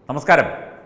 നമസ്കാരം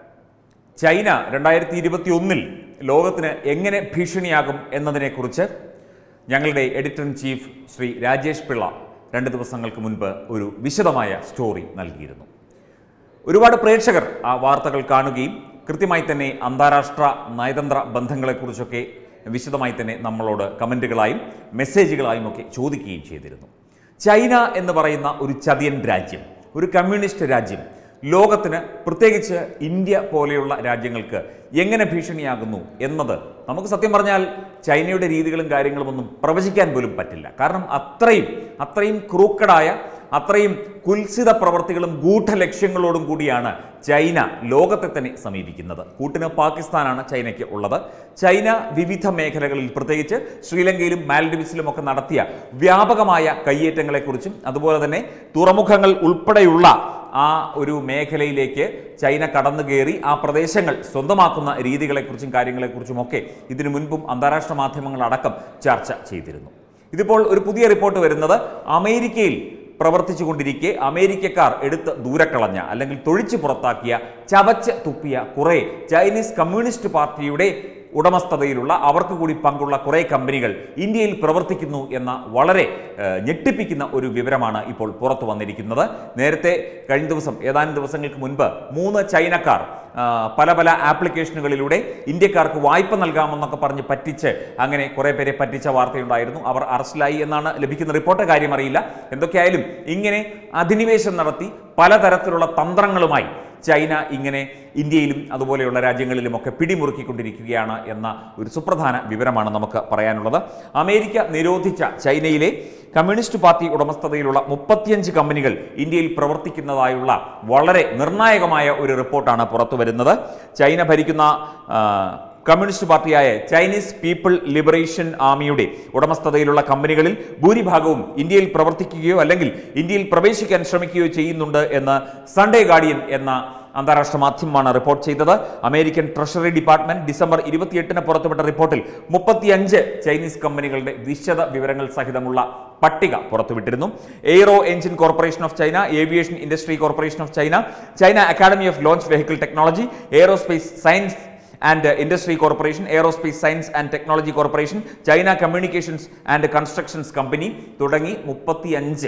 ചൈന രണ്ടായിരത്തി ഇരുപത്തി ഒന്നിൽ ലോകത്തിന് എങ്ങനെ ഭീഷണിയാകും എന്നതിനെക്കുറിച്ച് ഞങ്ങളുടെ editor in chief Shri Rajesh Pillai രണ്ട് ദിവസങ്ങൾക്ക് മുൻപ് ഒരു വിശദമായ സ്റ്റോറി നൽകിയിരുന്നു ഒരുപാട് പ്രേക്ഷകർ ആ വാർത്തകൾ കാണുകയും കൃത്യമായി തന്നെ അന്താരാഷ്ട്ര നയതന്ത്ര ബന്ധങ്ങളെക്കുറിച്ചൊക്കെ വിശദമായി തന്നെ നമ്മളോട് കമൻറ്റുകളായും മെസ്സേജുകളായും ഒക്കെ ചോദിക്കുകയും ചെയ്തിരുന്നു ചൈന എന്ന് പറയുന്ന ഒരു ചതിയൻ രാജ്യം ഒരു കമ്മ്യൂണിസ്റ്റ് രാജ്യം ലോകത്തിന് പ്രത്യേകിച്ച് ഇന്ത്യ പോലെയുള്ള രാജ്യങ്ങൾക്ക് എങ്ങനെ ഭീഷണിയാകുന്നു എന്നത് നമുക്ക് സത്യം പറഞ്ഞാൽ ചൈനയുടെ രീതികളും കാര്യങ്ങളും ഒന്നും പ്രവചിക്കാൻ പോലും പറ്റില്ല കാരണം അത്രയും അത്രയും ക്രൂക്കഡായ അത്രയും കുൽസിത പ്രവർത്തികളും ഗൂഢലക്ഷ്യങ്ങളോടും കൂടിയാണ് ചൈന ലോകത്തെ തന്നെ സമീപിക്കുന്നത് കൂട്ടിന് പാകിസ്ഥാനാണ് ചൈനയ്ക്ക് ഉള്ളത് ചൈന വിവിധ മേഖലകളിൽ പ്രത്യേകിച്ച് ശ്രീലങ്കയിലും മാൽഡീവ്സിലും ഒക്കെ നടത്തിയ വ്യാപകമായ കയ്യേറ്റങ്ങളെക്കുറിച്ചും അതുപോലെ തന്നെ തുറമുഖങ്ങൾ ഉൾപ്പെടെയുള്ള ആ ഒരു മേഖലയിലേക്ക് ചൈന കടന്നു കയറി ആ പ്രദേശങ്ങൾ സ്വന്തമാക്കുന്ന രീതികളെക്കുറിച്ചും കാര്യങ്ങളെക്കുറിച്ചും ഒക്കെ ഇതിനു മുൻപും അന്താരാഷ്ട്ര മാധ്യമങ്ങളടക്കം ചർച്ച ചെയ്തിരുന്നു ഇതിപ്പോൾ ഒരു പുതിയ റിപ്പോർട്ട് വരുന്നത് അമേരിക്കയിൽ പ്രവർത്തിച്ചുകൊണ്ടിരിക്കെ അമേരിക്കക്കാർ എടുത്ത് ദൂരക്കളഞ്ഞ അല്ലെങ്കിൽ തൊഴിച്ചു പുറത്താക്കിയ ചവച്ച് തുപ്പിയ കുറേ ചൈനീസ് കമ്മ്യൂണിസ്റ്റ് പാർട്ടിയുടെ ഉടമസ്ഥതയിലുള്ള അവർക്ക് കൂടി പങ്കുള്ള കുറേ കമ്പനികൾ ഇന്ത്യയിൽ പ്രവർത്തിക്കുന്നു എന്ന വളരെ ഏഹ്, ഞെട്ടിപ്പിക്കുന്ന ഒരു വിവരമാണ് ഇപ്പോൾ പുറത്തു വന്നിരിക്കുന്നത് നേരത്തെ കഴിഞ്ഞ ദിവസം ഏതാനും ദിവസങ്ങൾക്ക് മുൻപ് മൂന്ന് ചൈനക്കാർ ആ, പല പല ആപ്ലിക്കേഷനുകളിലൂടെ ഇന്ത്യക്കാർക്ക് വായ്പ നൽകാമെന്നൊക്കെ പറഞ്ഞ് പറ്റിച്ച് അങ്ങനെ കുറേ പേരെ പറ്റിച്ച വാർത്തയുണ്ടായിരുന്നു അവർ അറസ്റ്റിലായി എന്നാണ് ലഭിക്കുന്ന റിപ്പോർട്ട് കാര്യം അറിയില്ല എന്തൊക്കെയായാലും ഇങ്ങനെ അധിനിവേശം നടത്തി പലതരത്തിലുള്ള തന്ത്രങ്ങളുമായി ചൈന ഇങ്ങനെ ഇന്ത്യയിലും അതുപോലെയുള്ള രാജ്യങ്ങളിലുമൊക്കെ പിടിമുറുക്കിക്കൊണ്ടിരിക്കുകയാണ് എന്ന ഒരു സുപ്രധാന വിവരമാണ് നമുക്ക് പറയാനുള്ളത് അമേരിക്ക നിരോധിച്ച ചൈനയിലെ കമ്മ്യൂണിസ്റ്റ് പാർട്ടി ഉടമസ്ഥതയിലുള്ള മുപ്പത്തിയഞ്ച് കമ്പനികൾ ഇന്ത്യയിൽ പ്രവർത്തിക്കുന്നതായുള്ള വളരെ നിർണായകമായ ഒരു റിപ്പോർട്ടാണ് പുറത്തു വരുന്നത് ചൈന ഭരിക്കുന്ന ആ, കമ്മ്യൂണിസ്റ്റ് പാർട്ടിയായ ചൈനീസ് പീപ്പിൾ ലിബറേഷൻ ആർമിയുടെ ഉടമസ്ഥതയിലുള്ള കമ്പനികളിൽ ഭൂരിഭാഗവും ഇന്ത്യയിൽ പ്രവർത്തിക്കുകയോ അല്ലെങ്കിൽ ഇന്ത്യയിൽ പ്രവേശിക്കാൻ ശ്രമിക്കുകയോ ചെയ്യുന്നുണ്ട് എന്ന് സൺഡേ ഗാർഡിയൻ എന്ന അന്താരാഷ്ട്ര മാധ്യമമാണ് റിപ്പോർട്ട് ചെയ്തത് അമേരിക്കൻ ട്രഷറി ഡിപ്പാർട്ട്മെന്റ് ഡിസംബർ ഇരുപത്തിയെട്ടിന് പുറത്തുവിട്ട റിപ്പോർട്ടിൽ മുപ്പത്തിയഞ്ച് ചൈനീസ് കമ്പനികളുടെ വിശദ വിവരങ്ങൾ സഹിതമുള്ള പട്ടിക പുറത്തുവിട്ടിരുന്നു aero engine corporation of China aviation industry corporation of China China academy of launch vehicle technology aerospace science and industry corporation aerospace science and technology corporation China communications and constructions company തുടങ്ങി മുപ്പത്തിയഞ്ച്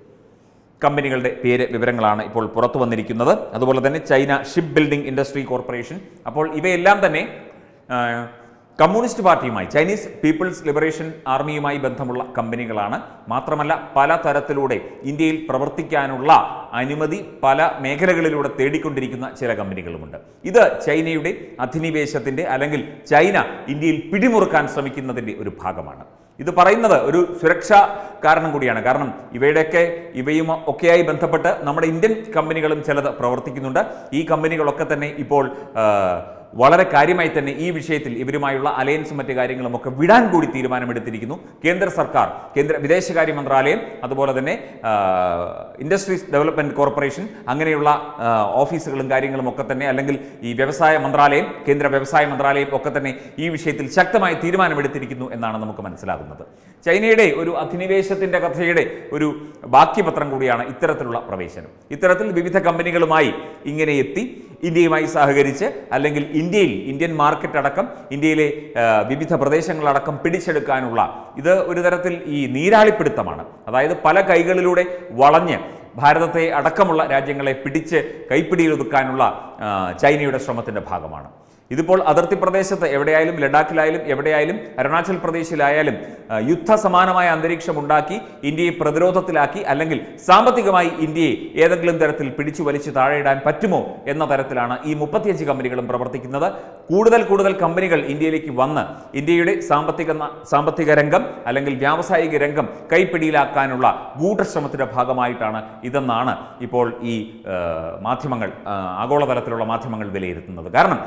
കമ്പനികളുടെ പേര് വിവരങ്ങളാണ് ഇപ്പോൾ പുറത്തു വന്നിരിക്കുന്നത് അതുപോലെ തന്നെ China ship building industry corporation അപ്പോൾ ഇവയെല്ലാം തന്നെ ആ, കമ്മ്യൂണിസ്റ്റ് പാർട്ടിയുമായി ചൈനീസ് പീപ്പിൾസ് ലിബറേഷൻ ആർമിയുമായി ബന്ധമുള്ള കമ്പനികളാണ് മാത്രമല്ല പല തരത്തിലൂടെ ഇന്ത്യയിൽ പ്രവർത്തിക്കാനുള്ള അനുമതി പല മേഖലകളിലൂടെ തേടിക്കൊണ്ടിരിക്കുന്ന ചില കമ്പനികളുമുണ്ട് ഇത് ചൈനയുടെ അധിനിവേശത്തിന്റെ അല്ലെങ്കിൽ ചൈന ഇന്ത്യയിൽ പിടിമുറുക്കാൻ ശ്രമിക്കുന്നതിന്റെ ഒരു ഭാഗമാണ് ഇത് പറയുന്നത് ഒരു സുരക്ഷാ കാരണം കൂടിയാണ് കാരണം ഇവയുടെയൊക്കെ ഇവയും ഒക്കെയായി ബന്ധപ്പെട്ട് നമ്മുടെ ഇന്ത്യൻ കമ്പനികളും ചിലത് പ്രവർത്തിക്കുന്നുണ്ട് ഈ കമ്പനികളൊക്കെ തന്നെ ഇപ്പോൾ ആ, വളരെ കാര്യമായി തന്നെ ഈ വിഷയത്തിൽ ഇവരുമായുള്ള അലയൻസും മറ്റു കാര്യങ്ങളും ഒക്കെ വിടാൻ കൂടി തീരുമാനമെടുത്തിരിക്കുന്നു കേന്ദ്ര സർക്കാർ കേന്ദ്ര വിദേശകാര്യ മന്ത്രാലയം അതുപോലെ തന്നെ ആ, ഇൻഡസ്ട്രീസ് ഡെവലപ്മെന്റ് കോർപ്പറേഷൻ അങ്ങനെയുള്ള ആ, ഓഫീസുകളും കാര്യങ്ങളും ഒക്കെ തന്നെ അല്ലെങ്കിൽ ഈ വ്യവസായ മന്ത്രാലയം കേന്ദ്ര വ്യവസായ മന്ത്രാലയം ഒക്കെ തന്നെ ഈ വിഷയത്തിൽ ശക്തമായ തീരുമാനമെടുത്തിരിക്കുന്നു എന്നാണ് നമുക്ക് മനസ്സിലാകുന്നത് ചൈനയുടെ ഒരു അധിനിവേശത്തിന്റെ കഥയുടെ ഒരു ബാക്കിപത്രം കൂടിയാണ് ഇത്തരത്തിലുള്ള പ്രവേശനം ഇത്തരത്തിൽ വിവിധ കമ്പനികളുമായി ഇങ്ങനെ എത്തി ഇന്ത്യയുമായി സഹകരിച്ച് അല്ലെങ്കിൽ ഇന്ത്യയിൽ ഇന്ത്യൻ മാർക്കറ്റ് അടക്കം ഇന്ത്യയിലെ ആ, വിവിധ പ്രദേശങ്ങളടക്കം പിടിച്ചെടുക്കാനുള്ള ഇത് ഒരു തരത്തിൽ ഈ നീരാളിപ്പിടുത്തമാണ് അതായത് പല കൈകളിലൂടെ വളഞ്ഞ് ഭാരതത്തെ അടക്കമുള്ള രാജ്യങ്ങളെ പിടിച്ച് കൈപ്പിടിയിൽ ഒതുക്കാനുള്ള ആ, ചൈനയുടെ ശ്രമത്തിന്റെ ഭാഗമാണ് ഇതിപ്പോൾ അതിർത്തി പ്രദേശത്ത് എവിടെയായാലും ലഡാക്കിലായാലും എവിടെയായാലും അരുണാചൽ പ്രദേശിലായാലും ആ, യുദ്ധസമാനമായ അന്തരീക്ഷം ഉണ്ടാക്കി ഇന്ത്യയെ പ്രതിരോധത്തിലാക്കി അല്ലെങ്കിൽ സാമ്പത്തികമായി ഇന്ത്യയെ ഏതെങ്കിലും തരത്തിൽ പിടിച്ചു വലിച്ചു താഴെയിടാൻ പറ്റുമോ എന്ന തരത്തിലാണ് ഈ മുപ്പത്തിയഞ്ച് കമ്പനികളും പ്രവർത്തിക്കുന്നത് കൂടുതൽ കൂടുതൽ കമ്പനികൾ ഇന്ത്യയിലേക്ക് വന്ന് ഇന്ത്യയുടെ സാമ്പത്തിക ന- സാമ്പത്തിക രംഗം അല്ലെങ്കിൽ വ്യാവസായിക രംഗം കൈപ്പിടിയിലാക്കാനുള്ള ഗൂഢശ്രമത്തിന്റെ ഭാഗമായിട്ടാണ് ഇതെന്നാണ് ഇപ്പോൾ ഈ ആ, മാധ്യമങ്ങൾ ആ, ആഗോളതലത്തിലുള്ള മാധ്യമങ്ങൾ വിലയിരുത്തുന്നത് കാരണം അമേരിക്ക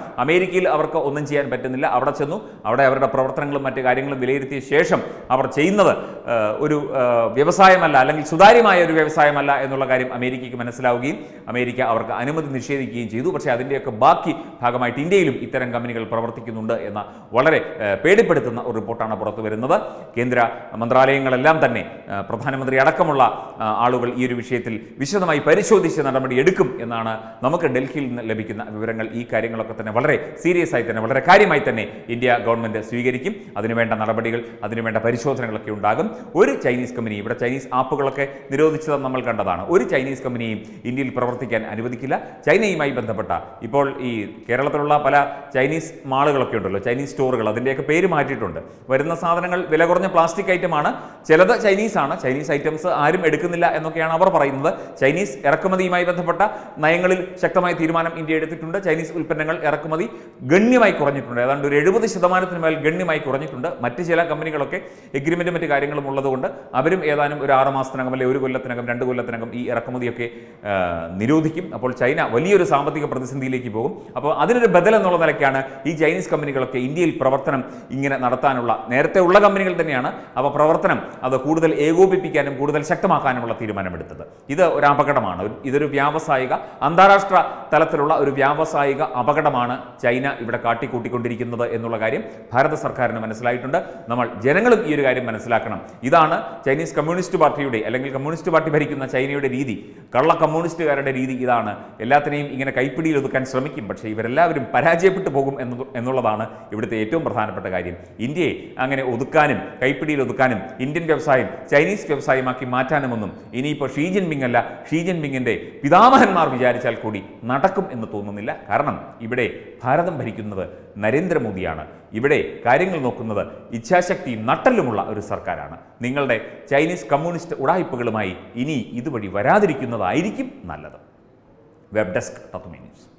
അമേരിക്കയിൽ അവർക്ക് ഒന്നും ചെയ്യാൻ പറ്റുന്നില്ല അവിടെ ചെന്നു അവിടെ അവരുടെ പ്രവർത്തനങ്ങളും മറ്റു കാര്യങ്ങളും വിലയിരുത്തിയ ശേഷം അവർ ചെയ്യുന്നത് ആ, ഒരു ആ, വ്യവസായമല്ല അല്ലെങ്കിൽ സുതാര്യമായ ഒരു വ്യവസായമല്ല എന്നുള്ള കാര്യം അമേരിക്കയ്ക്ക് മനസ്സിലാവുകയും അമേരിക്ക അവർക്ക് അനുമതി നിഷേധിക്കുകയും ചെയ്തു പക്ഷേ അതിൻ്റെയൊക്കെ ബാക്കി ഭാഗമായിട്ട് ഇന്ത്യയിലും ഇത്തരം കമ്പനികൾ പ്രവർത്തിക്കുന്നുണ്ട് എന്ന വളരെ ആ, പേടിപ്പെടുത്തുന്ന ഒരു റിപ്പോർട്ടാണ് പുറത്തു വരുന്നത് കേന്ദ്ര മന്ത്രാലയങ്ങളെല്ലാം തന്നെ ആ, പ്രധാനമന്ത്രി അടക്കമുള്ള ആ, ആളുകൾ ഈ ഒരു വിഷയത്തിൽ വിശദമായി പരിശോധിച്ച് നടപടി എടുക്കും എന്നാണ് നമുക്ക് ഡൽഹിയിൽ നിന്ന് ലഭിക്കുന്ന വിവരങ്ങൾ ഈ കാര്യങ്ങളൊക്കെ തന്നെ വളരെ സീരിയസ് ആയി തന്നെ വളരെ കാര്യമായി തന്നെ ഇന്ത്യ ഗവൺമെന്റ് സ്വീകരിക്കും അതിനുവേണ്ട നടപടികൾ അതിനുവേണ്ട പരിശോധനകളൊക്കെ ഉണ്ടാകും ഒരു ചൈനീസ് കമ്പനി ഇവിടെ ചൈനീസ് ആപ്പുകളൊക്കെ നിരോധിച്ചത് നമ്മൾ കണ്ടതാണ് ഒരു ചൈനീസ് കമ്പനിയും ഇന്ത്യയിൽ പ്രവർത്തിക്കാൻ അനുവദിക്കില്ല ചൈനയുമായി ബന്ധപ്പെട്ട ഇപ്പോൾ ഈ കേരളത്തിലുള്ള പല ചൈനീസ് മാളുകളൊക്കെ ഉണ്ടല്ലോ ചൈനീസ് സ്റ്റോറുകൾ അതിൻ്റെയൊക്കെ പേര് മാറ്റിയിട്ടുണ്ട് വരുന്ന സാധനങ്ങൾ വില കുറഞ്ഞ പ്ലാസ്റ്റിക് ഐറ്റമാണ് ചിലത് ചൈനീസ് ആണ് ചൈനീസ് ഐറ്റംസ് ആരും എടുക്കുന്നില്ല എന്നൊക്കെയാണ് അവർ പറയുന്നത് ചൈനീസ് ഇറക്കുമതിയുമായി ബന്ധപ്പെട്ട നയങ്ങളിൽ ശക്തമായ തീരുമാനം ഇന്ത്യ എടുത്തിട്ടുണ്ട് ചൈനീസ് ഉൽപ്പന്നങ്ങൾ ഇറക്കുമതി ഗണ്യമായി കുറഞ്ഞിട്ടുണ്ട് ഏതാണ്ട് ഒരു എഴുപത് ശതമാനത്തിന് മേൽ ഗണ്യമായി കുറഞ്ഞിട്ടുണ്ട് മറ്റ് ചില കമ്പനികളൊക്കെ എഗ്രിമെൻറ്റും മറ്റ് കാര്യങ്ങളും ഉള്ളതുകൊണ്ട് അവരും ഏതാനും ഒരു ആറ് മാസത്തിനകം അല്ലെങ്കിൽ ഒരു കൊല്ലത്തിനകം രണ്ട് കൊല്ലത്തിനകം ഈ ഇറക്കുമതിയൊക്കെ ആ, നിരോധിക്കും അപ്പോൾ ചൈന വലിയൊരു സാമ്പത്തിക പ്രതിസന്ധിയിലേക്ക് പോകും അപ്പോൾ അതിനൊരു ബദൽ എന്നുള്ള നിലയ്ക്കാണ് ഈ ചൈനീസ് കമ്പനികളൊക്കെ ഇന്ത്യയിൽ പ്രവർത്തനം ഇങ്ങനെ നടത്താനുള്ള നേരത്തെ ഉള്ള കമ്പനികൾ തന്നെയാണ് അപ്പോൾ പ്രവർത്തനം അത് കൂടുതൽ ഏകോപിപ്പിക്കാനും കൂടുതൽ ശക്തമാക്കാനുമുള്ള തീരുമാനമെടുത്തത് ഇത് ഒരു അപകടമാണ് ഒരു- ഇതൊരു വ്യാവസായിക അന്താരാഷ്ട്ര തലത്തിലുള്ള ഒരു വ്യാവസായിക അപകടമാണ് ചൈന ഇവിടെ കാട്ടിക്കൂട്ടിക്കൊണ്ടിരിക്കുന്നത് എന്നുള്ള കാര്യം ഭാരത സർക്കാരിന് മനസ്സിലായിട്ടുണ്ട് നമ്മൾ ജനങ്ങളും ഈ ഒരു കാര്യം മനസ്സിലാക്കണം ഇതാണ് ചൈനീസ് കമ്മ്യൂണിസ്റ്റ് പാർട്ടിയുടെ അല്ലെങ്കിൽ കമ്മ്യൂണിസ്റ്റ് പാർട്ടി ഭരിക്കുന്ന ചൈനയുടെ രീതി കള്ള കമ്മ്യൂണിസ്റ്റുകാരുടെ രീതി ഇതാണ് എല്ലാത്തിനെയും ഇങ്ങനെ കൈപ്പിടിയിൽ ഒതുക്കാൻ ശ്രമിക്കും പക്ഷേ ഇവരെല്ലാവരും പരാജയപ്പെട്ടു പോകും എന്നത് എന്നുള്ളതാണ് ഇവിടുത്തെ ഏറ്റവും പ്രധാനപ്പെട്ട കാര്യം ഇന്ത്യയെ അങ്ങനെ ഒതുക്കാനും കൈപ്പിടിയിൽ ഒതുക്കാനും ഇന്ത്യൻ വ്യവസായം ചൈനീസ് വ്യവസായമാക്കി മാറ്റാനുമൊന്നും ഇനിയിപ്പോൾ ഷീ ജിൻപിങ് അല്ല ഷീ ജിൻപിങ്ങിൻ്റെ പിതാമഹന്മാർ വിചാരിച്ചാൽ കൂടി നടക്കും എന്ന് തോന്നുന്നില്ല കാരണം ഇവിടെ ഭാരതം ഭരിക്കുന്നത് നരേന്ദ്രമോദിയാണ് ഇവിടെ കാര്യങ്ങൾ നോക്കുന്നത് ഇച്ഛാശക്തിയും നട്ടലുമുള്ള ഒരു സർക്കാരാണ് നിങ്ങളുടെ ചൈനീസ് കമ്മ്യൂണിസ്റ്റ് ഉടായ്പകളുമായി ഇനി ഇതുവഴി വരാതിരിക്കുന്നതായിരിക്കും നല്ലത് വെബ് ഡെസ്ക് തത്വമേ ന്യൂസ്